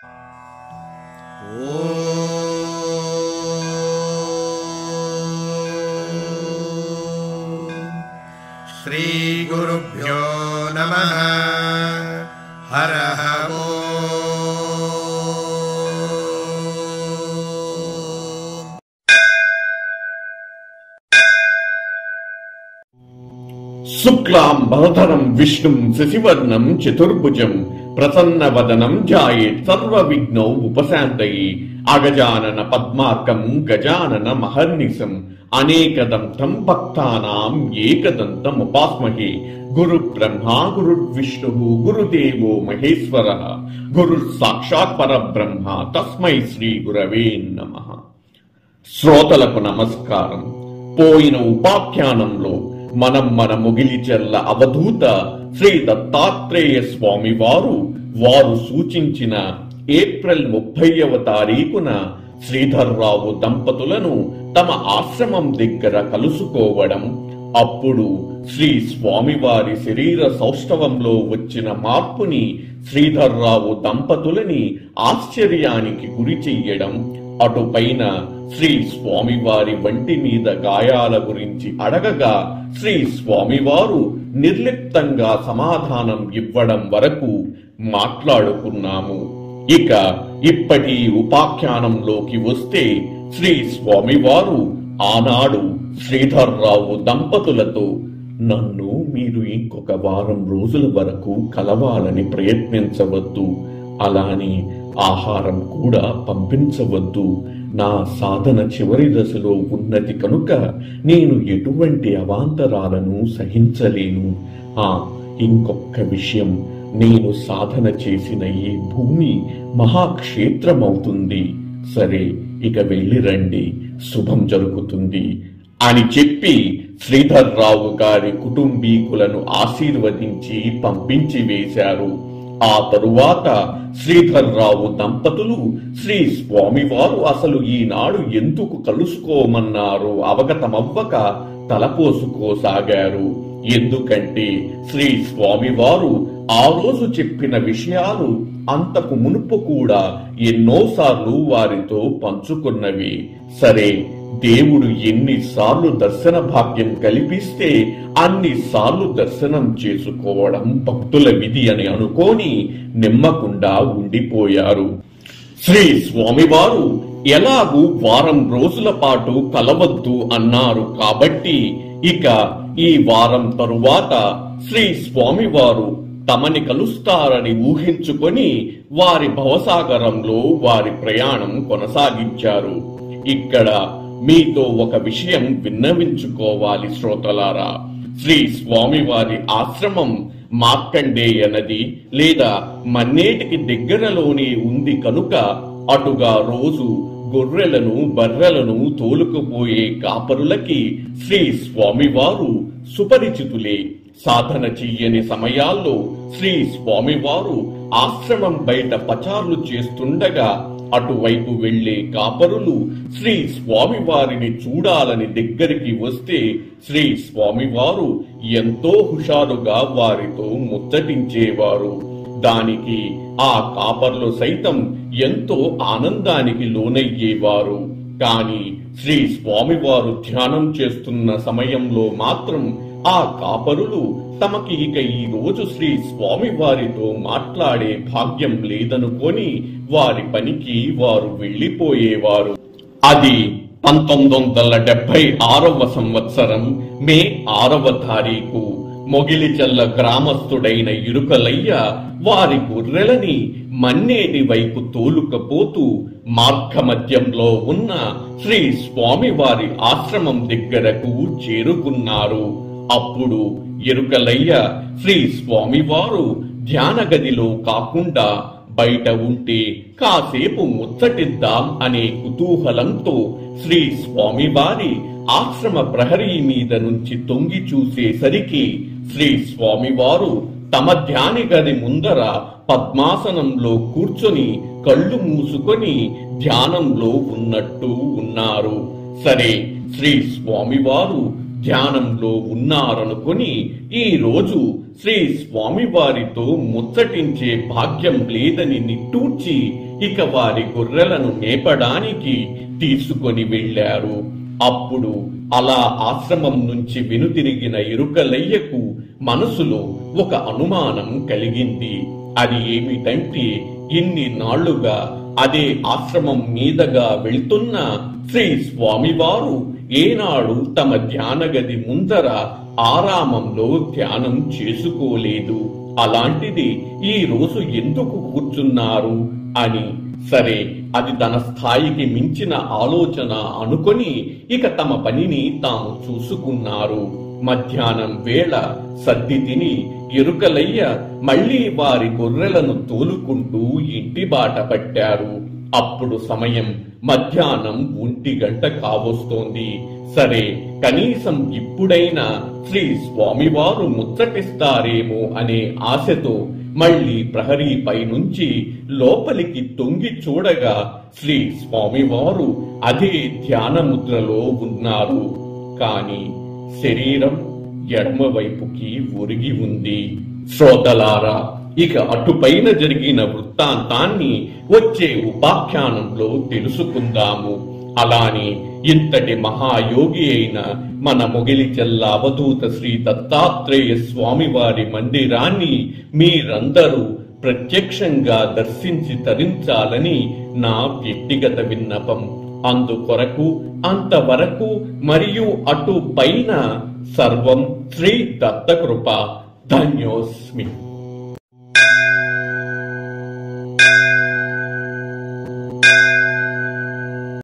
श्रीगुरुभ्यो नमः हरः ॐ శుక్లాం భరధరం విష్ణుం శశివర్ణం చతుర్భుజం ప్రసన్నవదనం ధ్యాయేత్ సర్వ విఘ్నౌ ఉపశాంతయే అగజానన పద్మార్కం గజానన మహర్నిశం అనేకదం తం భక్తానాం ఏకదంతం ఉపాస్మహే గురు బ్రహ్మా గురు విష్ణు గురుదేవో మహేశ్వర గురు సాక్షాత్ పరబ్రహ్మ తస్మై శ్రీ గురవే నమః శ్రోతలకు నమస్కారం పోయిన ఉపాఖ్యానంలో మనం మన ముగిలిచెల్ల అవధూత శ్రీ దత్తాత్రేయ స్వామి వారు వారు సూచించిన ఏప్రిల్ ముప్పైవ తారీఖున శ్రీధర్రావు దంపతులను తమ ఆశ్రమం దగ్గర కలుసుకోవడం అప్పుడు శ్రీ స్వామివారి శరీర సౌష్ఠవంలో వచ్చిన మార్పుని శ్రీధర్రావు దంపతులని ఆశ్చర్యానికి గురి చెయ్యడం అటుపైన శ్రీ స్వామివారి వంటి మీద గాయాల గురించి అడగగా శ్రీ స్వామివారు నిర్లిప్తంగా సమాధానం ఇవ్వడం వరకు మాట్లాడుకున్నాము ఇక ఇప్పటి ఉపాఖ్యానంలోకి వస్తే శ్రీ స్వామివారు ఆనాడు శ్రీధర్రావు దంపతులతో నన్ను మీరు ఇంకొక వారం రోజుల వరకు కలవాలని ప్రయత్నించవద్దు అలానే ఆహారం కూడా పంపించవద్దు నా సాధన చివరి దశలో ఉన్నది కనుక నేను ఎటువంటి అవాంతరాలను సహించలేను ఆ ఇంకొక విషయం నేను సాధన చేసిన ఈ భూమి మహాక్షేత్రమవుతుంది సరే ఇక వెళ్ళిరండి శుభం జరుగుతుంది అని చెప్పి శ్రీధర్రావు గారి కుటుంబీకులను ఆశీర్వదించి పంపించి వేశారు ఆ తరువాత శ్రీధర్రావు దంపతులు శ్రీ స్వామివారు అసలు ఈనాడు ఎందుకు కలుసుకోమన్నారో అవగతమవ్వక తలపోసుకోసాగారు ఎందుకంటే శ్రీ స్వామివారు ఆ రోజు చెప్పిన విషయాలు అంతకు మునుపు కూడా ఎన్నోసార్లు వారితో పంచుకున్నవి సరే దేవుడు ఎన్నిసార్లు దర్శన భాగ్యం కల్పిస్తే అన్ని సార్లు దర్శనం చేసుకోవడం భక్తుల విధి అని అనుకోని నిమ్మకుండా ఉండిపోయారు శ్రీ స్వామివారు ఎలాగూ వారం రోజుల పాటు కలవద్దు అన్నారు కాబట్టి ఇక ఈ వారం తరువాత శ్రీ స్వామివారు తమని కలుస్తారని ఊహించుకొని వారి భవసాగరంలో వారి ప్రయాణం కొనసాగించారు ఇక్కడ మీతో ఒక విషయం విన్నవించుకోవాలి శ్రోతలారా శ్రీ స్వామివారి ఆశ్రమం మార్కండేయ నది లేదా మన్నేటికి దగ్గరలోనే ఉంది కనుక అటుగా రోజు గొర్రెలను బర్రెలను తోలుకుపోయే కాపరులకి శ్రీ స్వామివారు సుపరిచితులే సాధన చెయ్యని సమయాల్లో శ్రీ స్వామివారు ఆశ్రమం బయట పచార్లు చేస్తుండగా అటువైపు వెళ్లే కాపరులు శ్రీ స్వామివారిని చూడాలని దగ్గరికి వస్తే శ్రీ స్వామివారు ఎంతో హుషారుగా వారితో ముచ్చటించేవారు దానికి ఆ కాపర్లు సైతం ఎంతో ఆనందానికి లోనయ్యేవారు కాని శ్రీ స్వామివారు ధ్యానం చేస్తున్న సమయంలో మాత్రం ఆ కాపరులు తమకి ఇక ఈ రోజు శ్రీ స్వామివారితో మాట్లాడే భాగ్యం లేదనుకొని వారి పనికి వారు వెళ్లిపోయేవారు అది పంతొమ్మిది వందల డెబ్బై ఆరవ సంవత్సరం మే ఆరవ తారీఖు మొగిలిచల్ల గ్రామస్థుడైన ఇరుకలయ్య వారి గొర్రెలని మన్నేటి వైపు తోలుకపోతూ మార్గమధ్యంలో ఉన్న శ్రీ స్వామివారి ఆశ్రమం దగ్గరకు చేరుకున్నారు అప్పుడు ఎరుకలయ్య శ్రీ స్వామివారు ధ్యాన గదిలో కాకుండా బయట ఉంటే కాసేపు ముచ్చటిద్దాం అనే కుతూహలంతో శ్రీ స్వామివారి ఆశ్రమ ప్రహరీ మీద నుంచి తొంగి చూసేసరికి శ్రీ స్వామివారు తమ ధ్యాని గది ముందర పద్మాసనంలో కూర్చొని కళ్ళు మూసుకొని ధ్యానంలో ఉన్నట్టు ఉన్నారు సరే శ్రీ స్వామివారు ధ్యానంలో ఉన్నారనుకొని ఈ రోజు శ్రీ స్వామివారితో ముచ్చటించే భాగ్యం లేదని నిట్టూర్చి ఇక వారి గొర్రెలను మేపడానికి తీసుకొని వెళ్ళారు అప్పుడు అలా ఆశ్రమం నుంచి వెనుతిరిగిన ఇరుకలయ్యకు మనసులో ఒక అనుమానం కలిగింది అది ఏమిటంటే ఇన్ని నాళ్లుగా అదే ఆశ్రమం మీదగా వెళ్తున్న శ్రీ స్వామివారు ఏనాడు తమ ధ్యానగది ముందర ఆరామంలో ధ్యానం చేసుకోలేదు అలాంటిది ఈ రోజు ఎందుకు కూర్చున్నారు అని సరే అది తన స్థాయికి మించిన ఆలోచన అనుకొని ఇక తమ పనిని తాము చూసుకున్నారు మధ్యాహ్నం వేళ సర్ది తిని ఎరుకలయ్య మళ్లీ వారి గొర్రెలను తోలుకుంటూ ఇంటి బాట పట్టారు అప్పుడు సమయం మధ్యాహ్నం ఒంటి గంట కావస్తోంది సరే కనీసం ఇప్పుడైనా శ్రీ స్వామివారు ముచ్చటిస్తారేమో అనే ఆశతో మళ్ళీ ప్రహరీపై నుంచి లోపలికి తొంగి చూడగా శ్రీ స్వామివారు అదే ధ్యాన ముద్రలో ఉన్నారు కాని శరీరం ఎడమవైపుకి ఒరిగి ఉంది శ్రోతలారా ఇక అటుపైన జరిగిన వృత్తాంతాన్ని వచ్చే ఉపాఖ్యానంలో తెలుసుకుందాము అలానే ఇంతటి మహాయోగి అయిన మన మొగిలి చెల్ల అవధూత శ్రీ దత్తాత్రేయ స్వామివారి మందిరాన్ని మీరందరూ ప్రత్యక్షంగా దర్శించి తరించాలని నా వ్యక్తిగత విన్నపం అందుకొరకు అంతవరకు మరియు అటు పైన సర్వం శ్రీ దత్తకృప ధన్యోస్మి